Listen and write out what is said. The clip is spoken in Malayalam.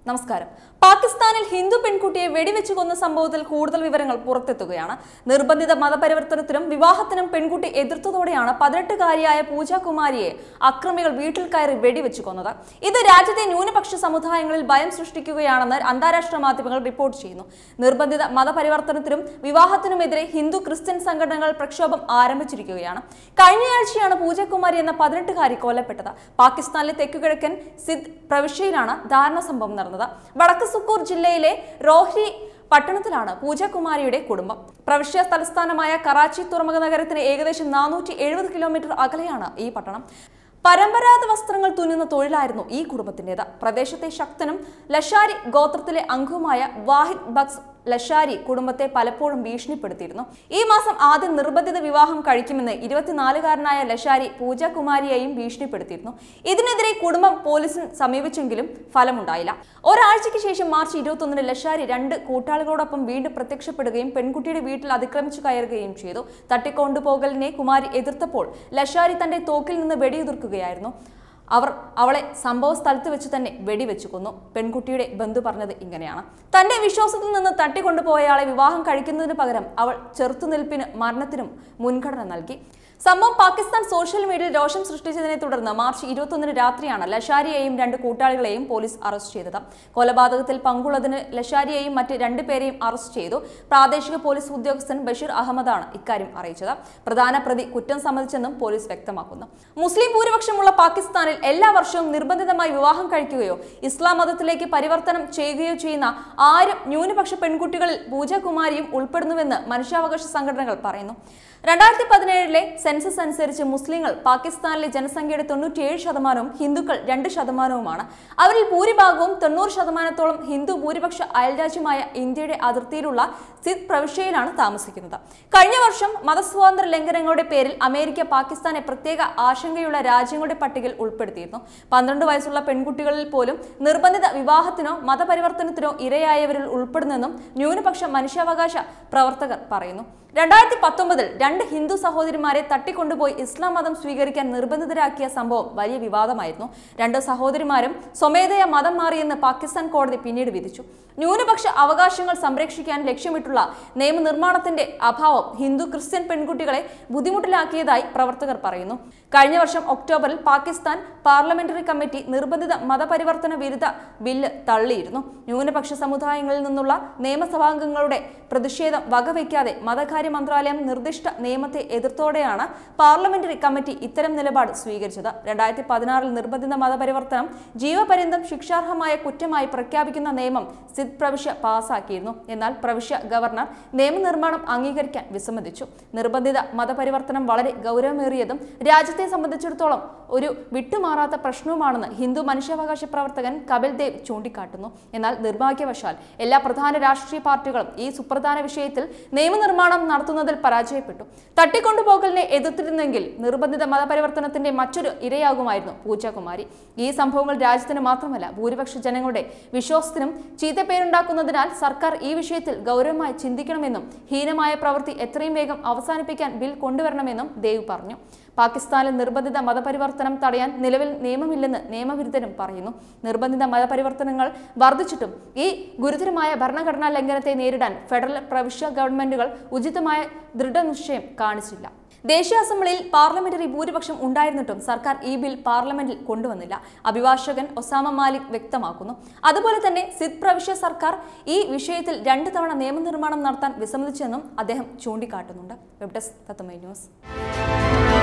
നമസ്കാരം പാകിസ്ഥാനിൽ ഹിന്ദു പെൺകുട്ടിയെ വെടിവെച്ച് കൊന്ന സംഭവത്തിൽ കൂടുതൽ വിവരങ്ങൾ പുറത്തെത്തുകയാണ് നിർബന്ധിത മതപരിവർത്തനത്തിനും വിവാഹത്തിനും പെൺകുട്ടി എതിർത്തതോടെയാണ് പതിനെട്ടുകാരിയായ പൂജ കുമാരിയെ അക്രമികൾ വീട്ടിൽ കയറി വെടിവെച്ച് കൊന്നത് ഇത് രാജ്യത്തെ ന്യൂനപക്ഷ സമുദായങ്ങളിൽ ഭയം സൃഷ്ടിക്കുകയാണെന്ന് അന്താരാഷ്ട്ര മാധ്യമങ്ങൾ റിപ്പോർട്ട് ചെയ്യുന്നു നിർബന്ധിത മതപരിവർത്തനത്തിനും വിവാഹത്തിനുമെതിരെ ഹിന്ദു ക്രിസ്ത്യൻ സംഘടനകൾ പ്രക്ഷോഭം ആരംഭിച്ചിരിക്കുകയാണ് കഴിഞ്ഞയാഴ്ചയാണ് പൂജകുമാരി എന്ന പതിനെട്ടുകാരി കൊല്ലപ്പെട്ടത് പാകിസ്ഥാനിലെ തെക്കുകിഴക്കൻ സിദ് പ്രവിശ്യയിലാണ് ദാരുണ സംഭവം നടന്നത് വടക്ക് സുക്കൂർ ജില്ലയിലെ റോഹ്രി പട്ടണത്തിലാണ് പൂജകുമാരിയുടെ കുടുംബം പ്രവിശ്യ തലസ്ഥാനമായ കറാച്ചി തുറമുഖ നഗരത്തിന് ഏകദേശം നാനൂറ്റി എഴുപത് കിലോമീറ്റർ അകലെയാണ് ഈ പട്ടണം പരമ്പരാഗത വസ്ത്രങ്ങൾ തുന്നുന്ന തൊഴിലായിരുന്നു ഈ കുടുംബത്തിൻ്റെത് പ്രദേശത്തെ ശക്തനും ലഷാരി ഗോത്രത്തിലെ അംഗവുമായ വാഹിദ് ബക്സ് ലഷാരി കുടുംബത്തെ പലപ്പോഴും ഭീഷണിപ്പെടുത്തിയിരുന്നു ഈ മാസം ആദ്യം നിർബന്ധിത വിവാഹം കഴിക്കുമെന്ന് ഇരുപത്തിനാലുകാരനായ ലഷാരി പൂജ കുമാരിയെയും ഭീഷണിപ്പെടുത്തിയിരുന്നു ഇതിനെതിരെ കുടുംബം പോലീസിന് സമീപിച്ചെങ്കിലും ഫലമുണ്ടായില്ല ഒരാഴ്ചയ്ക്ക് ശേഷം മാർച്ച് ഇരുപത്തൊന്നിന് ലഷാരി രണ്ട് കൂട്ടാളികളോടൊപ്പം വീണ്ടും പ്രത്യക്ഷപ്പെടുകയും പെൺകുട്ടിയുടെ വീട്ടിൽ അതിക്രമിച്ചു കയറുകയും ചെയ്തു തട്ടിക്കൊണ്ടുപോകലിനെ കുമാരി എതിർത്തപ്പോൾ ലഷാരി തന്റെ തോക്കിൽ നിന്ന് വെടിയുതിർക്കുകയായിരുന്നു അവർ അവളെ സംഭവ സ്ഥലത്ത് വെച്ച് തന്നെ വെടിവെച്ചു കൊന്നു പെൺകുട്ടിയുടെ ബന്ധു പറഞ്ഞത് ഇങ്ങനെയാണ് തന്റെ വിശ്വാസത്തിൽ നിന്ന് തട്ടിക്കൊണ്ടുപോയയാളെ വിവാഹം കഴിക്കുന്നതിന് പകരം അവൾ ചെറുത്തുനിൽപ്പിന് മരണത്തിനും മുൻഗണന നൽകി സംഭവം പാകിസ്ഥാൻ സോഷ്യൽ മീഡിയയിൽ രോഷം സൃഷ്ടിച്ചതിനെ തുടർന്ന് മാർച്ച് ഇരുപത്തൊന്നിന് രാത്രിയാണ് ലഷാരിയെയും രണ്ട് കൂട്ടാളികളെയും പോലീസ് അറസ്റ്റ് ചെയ്തത് കൊലപാതകത്തിൽ പങ്കുള്ളതിന് ലഷാരിയെയും മറ്റ് രണ്ട് പേരെയും അറസ്റ്റ് ചെയ്തു പ്രാദേശിക പോലീസ് ഉദ്യോഗസ്ഥൻ ബഷീർ അഹമ്മദാണ് ഇക്കാര്യം അറിയിച്ചത് പ്രധാന പ്രതി കുറ്റം സമ്മതിച്ചെന്നും പോലീസ് വ്യക്തമാക്കുന്നു മുസ്ലിം ഭൂരിപക്ഷമുള്ള പാകിസ്ഥാനിൽ എല്ലാ വർഷവും നിർബന്ധിതമായി വിവാഹം കഴിക്കുകയോ ഇസ്ലാം മതത്തിലേക്ക് പരിവർത്തനം ചെയ്യുകയോ ചെയ്യുന്ന ആരും ന്യൂനപക്ഷ പെൺകുട്ടികളിൽ പൂജകുമാരിയും ഉൾപ്പെടുന്നുവെന്ന് മനുഷ്യാവകാശ സംഘടനകൾ പറയുന്നു രണ്ടായിരത്തി പതിനേഴിലെ സെൻസസ് അനുസരിച്ച് മുസ്ലിങ്ങൾ പാകിസ്ഥാനിലെ ജനസംഖ്യയുടെ തൊണ്ണൂറ്റിയേഴ് ശതമാനവും ഹിന്ദുക്കൾ രണ്ട് ശതമാനവുമാണ് അവരിൽ ഭൂരിഭാഗവും തൊണ്ണൂറ് ശതമാനത്തോളം ഹിന്ദു ഭൂരിപക്ഷ അയൽരാജ്യമായ ഇന്ത്യയുടെ അതിർത്തിയിലുള്ള സിദ് പ്രവിശ്യയിലാണ് താമസിക്കുന്നത് കഴിഞ്ഞ വർഷം മതസ്വാതന്ത്ര്യ ലംഘനങ്ങളുടെ പേരിൽ അമേരിക്ക പാകിസ്ഥാനെ പ്രത്യേക ആശങ്കയുള്ള രാജ്യങ്ങളുടെ പട്ടികയിൽ ഉൾപ്പെടുത്തിയിരുന്നു പന്ത്രണ്ട് വയസ്സുള്ള പെൺകുട്ടികളിൽ പോലും നിർബന്ധിത വിവാഹത്തിനോ മതപരിവർത്തനത്തിനോ ഇരയായവരിൽ ഉൾപ്പെടുന്നെന്നും ന്യൂനപക്ഷ മനുഷ്യാവകാശ പ്രവർത്തകർ പറയുന്നു രണ്ടായിരത്തി പത്തൊമ്പതിൽ രണ്ട് ഹിന്ദു സഹോദരിമാരെ തട്ടിക്കൊണ്ടുപോയി ഇസ്ലാം മതം സ്വീകരിക്കാൻ നിർബന്ധിതരാക്കിയ സംഭവം വലിയ വിവാദമായിരുന്നു രണ്ട് സഹോദരിമാരും സ്വമേധയാ മതം മാറിയെന്ന് പാകിസ്ഥാൻ കോടതി പിന്നീട് വിധിച്ചു ന്യൂനപക്ഷ അവകാശങ്ങൾ സംരക്ഷിക്കാൻ ലക്ഷ്യമിട്ടുള്ള നിയമനിർമ്മാണത്തിന്റെ അഭാവം ഹിന്ദു ക്രിസ്ത്യൻ പെൺകുട്ടികളെ ബുദ്ധിമുട്ടിലാക്കിയതായി പ്രവർത്തകർ പറയുന്നു കഴിഞ്ഞ വർഷം ഒക്ടോബറിൽ പാകിസ്ഥാൻ പാർലമെന്ററി കമ്മിറ്റി നിർബന്ധിത മതപരിവർത്തന വിരുദ്ധ ബില്ല് തള്ളിയിരുന്നു ന്യൂനപക്ഷ സമുദായങ്ങളിൽ നിന്നുള്ള നിയമസഭാംഗങ്ങളുടെ പ്രതിഷേധം വകവയ്ക്കാതെ മതകാര്യ മന്ത്രാലയം നിർദ്ദിഷ്ട നിയമത്തെ എതിർത്തോടെയാണ് പാർലമെന്ററി കമ്മിറ്റി ഇത്തരം നിലപാട് സ്വീകരിച്ചത് രണ്ടായിരത്തി പതിനാറിൽ നിർബന്ധിത മതപരിവർത്തനം ജീവപര്യന്തം ശിക്ഷാർഹമായ കുറ്റമായി പ്രഖ്യാപിക്കുന്ന നിയമം സിദ് പ്രവിശ്യ പാസാക്കിയിരുന്നു എന്നാൽ പ്രവിശ്യ ഗവർണർ നിയമനിർമ്മാണം അംഗീകരിക്കാൻ വിസമ്മതിച്ചു നിർബന്ധിത മതപരിവർത്തനം വളരെ ഗൗരവമേറിയതും രാജ്യത്തെ സംബന്ധിച്ചിടത്തോളം ഒരു വിട്ടുമാറാത്ത പ്രശ്നവുമാണെന്ന് ഹിന്ദു മനുഷ്യാവകാശ പ്രവർത്തകൻ കപിൽ ദേവ് ചൂണ്ടിക്കാട്ടുന്നു എന്നാൽ നിർഭാഗ്യവശാൽ എല്ലാ പ്രധാന രാഷ്ട്രീയ പാർട്ടികളും ഈ സുപ്രധാന വിഷയത്തിൽ നിയമനിർമ്മാണം നടത്തുന്നതിൽ പരാജയപ്പെട്ടു തട്ടിക്കൊണ്ടുപോകലിനെ എതിർത്തിരുന്നെങ്കിൽ നിർബന്ധിത മതപരിവർത്തനത്തിന്റെ മറ്റൊരു ഇരയാകുമായിരുന്നു പൂജകുമാരി ഈ സംഭവങ്ങൾ രാജ്യത്തിന് മാത്രമല്ല ഭൂരിപക്ഷ ജനങ്ങളുടെ വിശ്വാസത്തിനും ചീത്തപ്പേരുണ്ടാക്കുന്നതിനാൽ സർക്കാർ ഈ വിഷയത്തിൽ ഗൗരവമായി ചിന്തിക്കണമെന്നും ഹീനമായ പ്രവൃത്തി എത്രയും വേഗം അവസാനിപ്പിക്കാൻ ബിൽ കൊണ്ടുവരണമെന്നും ദേവ് പറഞ്ഞു പാകിസ്ഥാനിൽ നിർബന്ധിത മതപരിവർത്തനം തടയാൻ നിലവിൽ നിയമമില്ലെന്ന് നിയമവിരുദ്ധരും പറയുന്നു നിർബന്ധിത മതപരിവർത്തനങ്ങൾ വർദ്ധിച്ചിട്ടും ഈ ഗുരുതരമായ ഭരണഘടനാ ലംഘനത്തെ നേരിടാൻ ഫെഡറൽ പ്രവിശ്യ ഗവൺമെന്റുകൾ ഉചിതമായ ദൃഢനിശ്ചയം കാണിച്ചില്ല ദേശീയ അസംബ്ലിയിൽ പാർലമെന്ററി ഭൂരിപക്ഷം ഉണ്ടായിരുന്നിട്ടും സർക്കാർ ഈ ബിൽ പാർലമെന്റിൽ കൊണ്ടുവന്നില്ല അഭിഭാഷകൻ ഒസാമ മാലിക് വ്യക്തമാക്കുന്നു അതുപോലെ തന്നെ സിദ് പ്രവിശ്യ സർക്കാർ ഈ വിഷയത്തിൽ രണ്ട് തവണ നിയമനിർമ്മാണം നടത്താൻ വിസമ്മതിച്ചെന്നും അദ്ദേഹം ചൂണ്ടിക്കാട്ടുന്നുണ്ട് വെബ് ഡെസ്ക് തത്തുമൈ ന്യൂസ്